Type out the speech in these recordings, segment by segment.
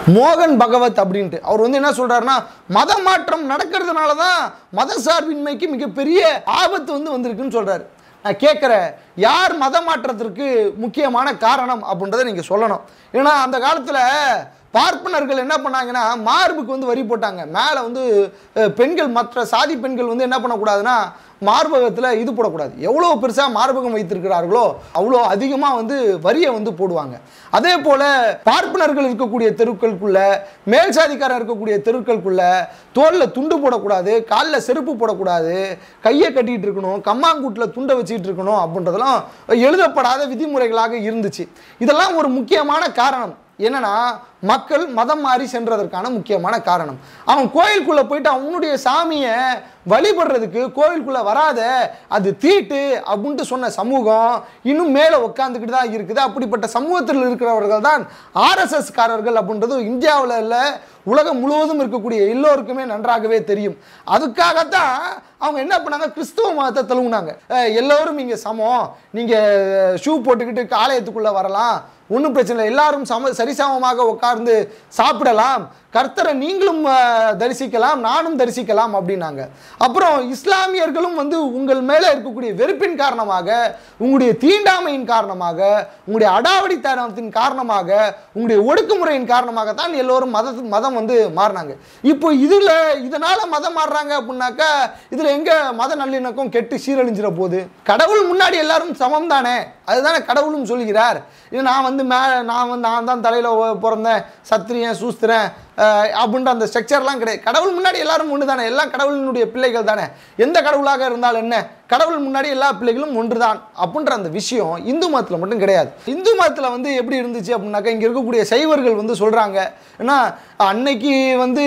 மோகன் பகவத் அப்படின்ட்டு அவர் வந்து என்ன சொல்றாருன்னா மத மாற்றம் நடக்கிறதுனால தான் மத சார்பின்மைக்கு மிகப்பெரிய ஆபத்து வந்து வந்திருக்குன்னு சொல்றாரு நான் கேட்குறேன் யார் மத மாற்றத்திற்கு முக்கியமான காரணம் அப்படின்றத நீங்கள் சொல்லணும் ஏன்னா அந்த காலத்தில் பார்ப்பனர்கள் என்ன பண்ணாங்கன்னா மார்புக்கு வந்து வரி போட்டாங்க மேலே வந்து அஹ், பெண்கள் மற்ற சாதி பெண்கள் வந்து என்ன பண்ணக்கூடாதுன்னா மார்பகத்தில் இது போடக்கூடாது எவ்வளோ பெருசாக மார்பகம் வைத்திருக்கிறார்களோ அவ்வளோ அதிகமாக வந்து வரியை வந்து போடுவாங்க அதே போல் பார்ப்பனர்கள் இருக்கக்கூடிய தெருக்களுக்குள்ள மேல் சாதிக்காரர் இருக்கக்கூடிய தெருக்களுக்குள்ள தோலில் துண்டு போடக்கூடாது காலில் செருப்பு போடக்கூடாது கையை கட்டிட்டு இருக்கணும் கம்மாங்கூட்டில் துண்டை வச்சுக்கிட்டு இருக்கணும் அப்படின்றதெல்லாம் எழுதப்படாத விதிமுறைகளாக இருந்துச்சு இதெல்லாம் ஒரு முக்கியமான காரணம் என்னன்னா மக்கள் மதம் மாறி சென்றதற்கான முக்கியமான காரணம் அவன் கோயிலுக்குள்ள போயிட்டு அவனுடைய சாமியை வழிபடுறதுக்கு கோயிலுக்குள்ள வராத அது தீட்டு அப்படின்ட்டு சொன்ன சமூகம் இன்னும் மேலே உட்காந்துக்கிட்டு தான் இருக்குது அப்படிப்பட்ட சமூகத்தில் இருக்கிறவர்கள் தான் ஆர்எஸ்எஸ் காரர்கள் அப்படின்றது இந்தியாவில் இல்லை உலகம் முழுவதும் இருக்கக்கூடிய எல்லோருக்குமே நன்றாகவே தெரியும் அதுக்காகத்தான் அவங்க என்ன பண்ணாங்க கிறிஸ்துவ மதத்தை தழுவுனாங்க அஹ் எல்லோரும் இங்கே சமம் நீங்கள் ஷூ போட்டுக்கிட்டு ஆலயத்துக்குள்ளே வரலாம் ஒன்றும் பிரச்சனை இல்லை எல்லாரும் சம சரிசமமாக உட்கார்ந்து சாப்பிடலாம் கர்த்தரை நீங்களும் அஹ், தரிசிக்கலாம் நானும் தரிசிக்கலாம் அப்படின்னாங்க அப்புறம் இஸ்லாமியர்களும் வந்து உங்கள் மேலே இருக்கக்கூடிய வெறுப்பின் காரணமாக உங்களுடைய தீண்டாமையின் காரணமாக உங்களுடைய அடாவடித்தனத்தின் காரணமாக உங்களுடைய ஒடுக்குமுறையின் காரணமாக தான் எல்லோரும் மத மதம் வந்து மாறினாங்க இப்போ இதில் இதனால் மதம் மாறுறாங்க அப்படின்னாக்கா இதில் எங்கே மத நல்லிணக்கம் கெட்டு சீரழிஞ்சிட போகுது கடவுள் முன்னாடி எல்லாரும் சமம் தானே அதுதானே கடவுளும் சொல்கிறார் இது நான் வந்து மே நான் வந்து நான் தான் தலையில் பிறந்தேன் சத்திரியன் சூஸ்திரன் அஹ், அப்படின்ற அந்த ஸ்ட்ரக்சர்லாம் கிடையாது கடவுள் முன்னாடி எல்லாரும் ஒன்று தானே எல்லாம் கடவுளினுடைய பிள்ளைகள் தானே எந்த கடவுளாக இருந்தால் என்ன கடவுள் முன்னாடி எல்லா பிள்ளைகளும் ஒன்று தான் அப்படின்ற அந்த விஷயம் இந்து மதத்தில் மட்டும் கிடையாது இந்து மதத்தில் வந்து எப்படி இருந்துச்சு அப்படின்னாக்கா இங்கே இருக்கக்கூடிய சைவர்கள் வந்து சொல்கிறாங்க ஏன்னா அன்னைக்கு வந்து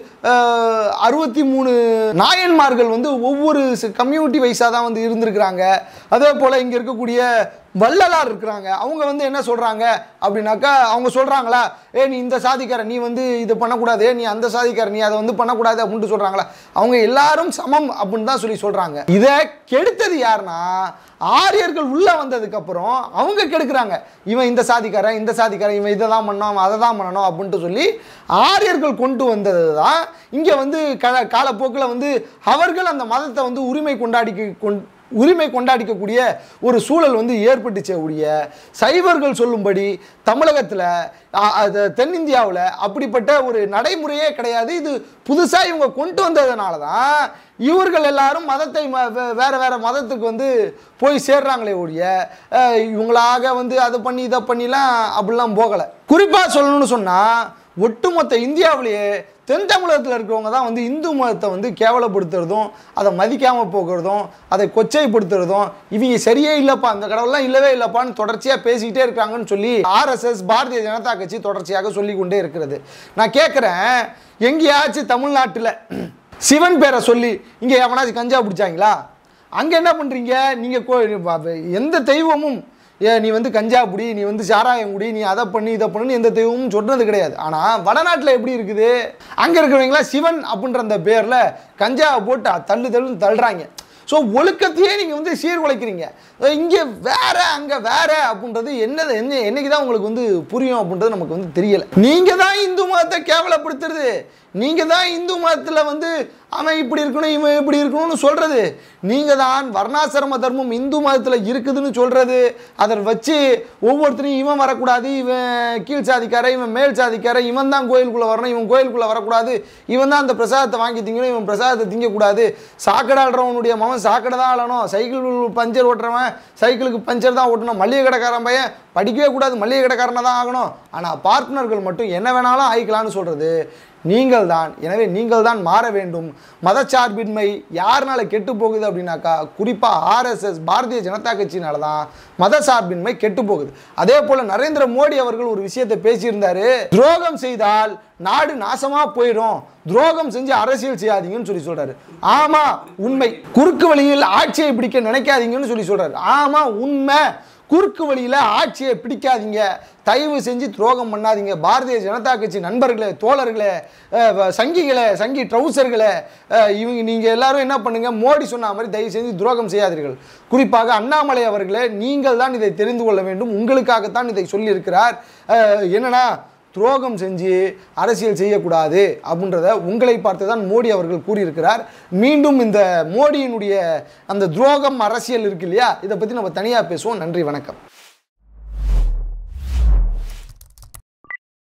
அறுபத்தி மூணு நாயன்மார்கள் வந்து ஒவ்வொரு கம்யூனிட்டி வைஸாக தான் வந்து இருந்திருக்கிறாங்க அதே போல் இங்கே இருக்கக்கூடிய வள்ளலார் இருக்கிறாங்க அவங்க வந்து என்ன சொல்கிறாங்க அப்படின்னாக்கா அவங்க சொல்கிறாங்களா ஏ நீ இந்த சாதிக்கார நீ வந்து இது பண்ணக்கூடாது ஏ நீ அந்த சாதிக்கார நீ அதை வந்து பண்ணக்கூடாது அப்படின்ட்டு சொல்கிறாங்களா அவங்க எல்லாரும் சமம் அப்படின்னு தான் சொல்லி சொல்கிறாங்க இதை கெடுத்தது யாருன்னா ஆரியர்கள் உள்ளே வந்ததுக்கப்புறம் அவங்க கெடுக்குறாங்க இவன் இந்த சாதிக்காரன் இந்த சாதிக்காரன் இவன் இதை தான் பண்ணணும் அவன் அதை தான் பண்ணணும் அப்படின்ட்டு சொல்லி ஆரியர்கள் கொண்டு வந்தது தான் இங்கே வந்து க காலப்போக்கில் வந்து அவர்கள் அந்த மதத்தை வந்து உரிமை கொண்டாடி கொண் உரிமை கொண்டாடிக்கக்கூடிய ஒரு சூழல் வந்து ஏற்பட்டுச்சே ஒழிய சைவர்கள் சொல்லும்படி தமிழகத்தில் அது தென்னிந்தியாவில் அப்படிப்பட்ட ஒரு நடைமுறையே கிடையாது இது புதுசாக இவங்க கொண்டு வந்ததுனால தான் இவர்கள் எல்லாரும் மதத்தை ம- வே- வேற வேற மதத்துக்கு வந்து போய் சேர்றாங்களே ஒழிய அஹ், இவங்களாக வந்து அதை பண்ணி இதை பண்ணிலாம் அப்படிலாம் போகலை குறிப்பாக சொல்லணும்னு சொன்னால் ஒட்டுமொத்த இந்தியாவிலேயே தென் தமிழகத்தில் இருக்கிறவங்க தான் வந்து இந்து மதத்தை வந்து கேவலப்படுத்துறதும் அதை மதிக்காமல் போகிறதும் அதை கொச்சைப்படுத்துறதும் இவங்க சரியே இல்லைப்பா அந்த கடவுள்லாம் இல்லவே இல்லைப்பான்னு தொடர்ச்சியாக பேசிக்கிட்டே இருக்காங்கன்னு சொல்லி ஆர்எஸ்எஸ் பாரதிய ஜனதா கட்சி தொடர்ச்சியாக சொல்லி கொண்டே இருக்கிறது நான் கேட்குறேன் எங்கேயாச்சும் தமிழ்நாட்டில் சிவன் பேரை சொல்லி இங்கே எவனாச்சும் கஞ்சா பிடிச்சாங்களா அங்கே என்ன பண்ணுறீங்க நீங்கள் எந்த தெய்வமும் ஏ நீ வந்து கஞ்சா புடி நீ வந்து சாராயம் குடி நீ அதை பண்ணி இதை பண்ணுன்னு எந்த தெய்வமும் சொல்றது கிடையாது ஆனால் வடநாட்டில் எப்படி இருக்குது அங்கே இருக்கிறவங்களா சிவன் அப்படின்ற அந்த பேரில் கஞ்சாவை போட்டு தள்ளு தள்ளுன்னு தள்ளுறாங்க ஸோ ஒழுக்கத்தையே நீங்கள் வந்து சீர்குலைக்கிறீங்க இங்கே வேற அங்கே வேற அப்படின்றது என்னது என்ன என்னைக்கு தான் உங்களுக்கு வந்து புரியும் அப்படின்றது நமக்கு வந்து தெரியலை நீங்கள் தான் இந்து மதத்தை கேவலப்படுத்துறது நீங்கள் தான் இந்து மதத்தில் வந்து அவன் இப்படி இருக்கணும் இவன் இப்படி இருக்கணும்னு சொல்கிறது நீங்கள் தான் வர்ணாசிரம தர்மம் இந்து மதத்தில் இருக்குதுன்னு சொல்கிறது அதை வச்சு ஒவ்வொருத்தரையும் இவன் வரக்கூடாது இவன் கீழ் சாதிக்கார இவன் மேல் சாதிக்கார இவன் தான் கோயிலுக்குள்ளே வரணும் இவன் கோயிலுக்குள்ளே வரக்கூடாது இவன் தான் அந்த பிரசாதத்தை வாங்கி திங்கணும் இவன் பிரசாதத்தை திங்கக்கூடாது சாக்கடை ஆடுறவனுடைய மகன் சாக்கடை தான் ஆளணும் சைக்கிள் பஞ்சர் ஓட்டுறவன் சைக்கிளுக்கு பஞ்சர் தான் ஓட்டணும் மளிகை கடைக்காரன் பையன் படிக்கவே கூடாது மளிகை கடைக்காரனை தான் ஆகணும் ஆனால் பார்ட்னர்கள் மட்டும் என்ன வேணாலும் ஆயிக்கலாம்னு சொல்கிறது நீங்கள் தான் எனவே நீங்கள் தான் மாற வேண்டும் மதச்சார்பின்மை யாருனால கெட்டு போகுது அப்படின்னாக்கா குறிப்பாக ஆர்எஸ்எஸ் பாரதிய ஜனதா கட்சியினால தான் மதசார்பின்மை கெட்டு போகுது அதே போல நரேந்திர மோடி அவர்கள் ஒரு விஷயத்தை பேசியிருந்தாரு துரோகம் செய்தால் நாடு நாசமா போயிடும் துரோகம் செஞ்சு அரசியல் செய்யாதீங்கன்னு சொல்லி சொல்றாரு ஆமா உண்மை குறுக்கு வழியில் ஆட்சியை பிடிக்க நினைக்காதீங்கன்னு சொல்லி சொல்றாரு ஆமா உண்மை குறுக்கு வழியில் ஆட்சியை பிடிக்காதீங்க தயவு செஞ்சு துரோகம் பண்ணாதீங்க பாரதிய ஜனதா கட்சி நண்பர்களே தோழர்களே அஹ், வ- சங்கிகளே சங்கி ட்ரௌசர்களே அஹ், இவங்க நீங்கள் எல்லாரும் என்ன பண்ணுங்க மோடி சொன்ன மாதிரி தயவு செஞ்சு துரோகம் செய்யாதீர்கள் குறிப்பாக அண்ணாமலை அவர்களே நீங்கள் தான் இதை தெரிந்து கொள்ள வேண்டும் உங்களுக்காகத்தான் இதை சொல்லியிருக்கிறார் அஹ், என்னன்னா துரோகம் செஞ்சு அரசியல் செய்யக்கூடாது அப்படின்றத உங்களை பார்த்து தான் மோடி அவர்கள் கூறியிருக்கிறார் மீண்டும் இந்த மோடியினுடைய அந்த துரோகம் அரசியல் இருக்கு இல்லையா இதை பற்றி நம்ம தனியாக பேசுவோம் நன்றி வணக்கம்